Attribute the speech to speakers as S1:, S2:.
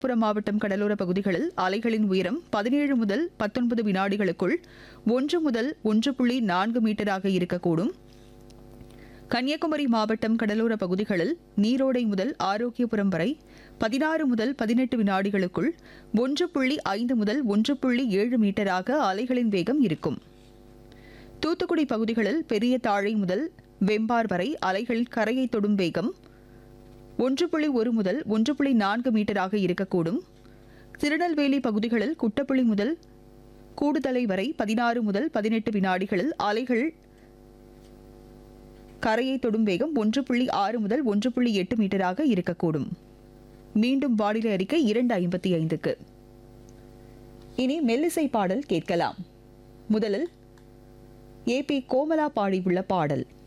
S1: புறம் மாவட்டம் கடலோர பகுதிகளில் அலைகளின் உயரம் பதினேழு முதல் பத்தொன்பது வினாடிகளுக்குள் ஒன்று முதல் ஒன்று புள்ளி நான்கு மீட்டராக இருக்கக்கூடும் கன்னியாகுமரி மாவட்டம் கடலோர பகுதிகளில் நீரோடை முதல் ஆரோக்கியபுரம் வரை பதினாறு முதல் பதினெட்டு வினாடிகளுக்குள் ஒன்று புள்ளி ஐந்து முதல் ஒன்று புள்ளி ஏழு மீட்டராக அலைகளின் வேகம் இருக்கும் தூத்துக்குடி பகுதிகளில் பெரிய தாழை முதல் வெம்பார் வரை அலைகள் கரையை தொடும் வேகம் ஒன்று புள்ளி ஒரு முதல் ஒன்று புள்ளி நான்கு மீட்டராக இருக்கக்கூடும் திருநெல்வேலி பகுதிகளில் குட்டப்புள்ளி முதல் கூடுதலை வரை பதினாறு முதல் பதினெட்டு வினாடிகளில் அலைகள் கரையை தொடும் வேகம் ஒன்று புள்ளி ஆறு முதல் ஒன்று புள்ளி எட்டு மீட்டராக இருக்கக்கூடும் மீண்டும் வானிலை அறிக்கை இரண்டு ஐம்பத்தி ஐந்துக்கு இனி மெல்லிசை பாடல் கேட்கலாம் முதலில் ஏபி கோமலா பாடியுள்ள பாடல்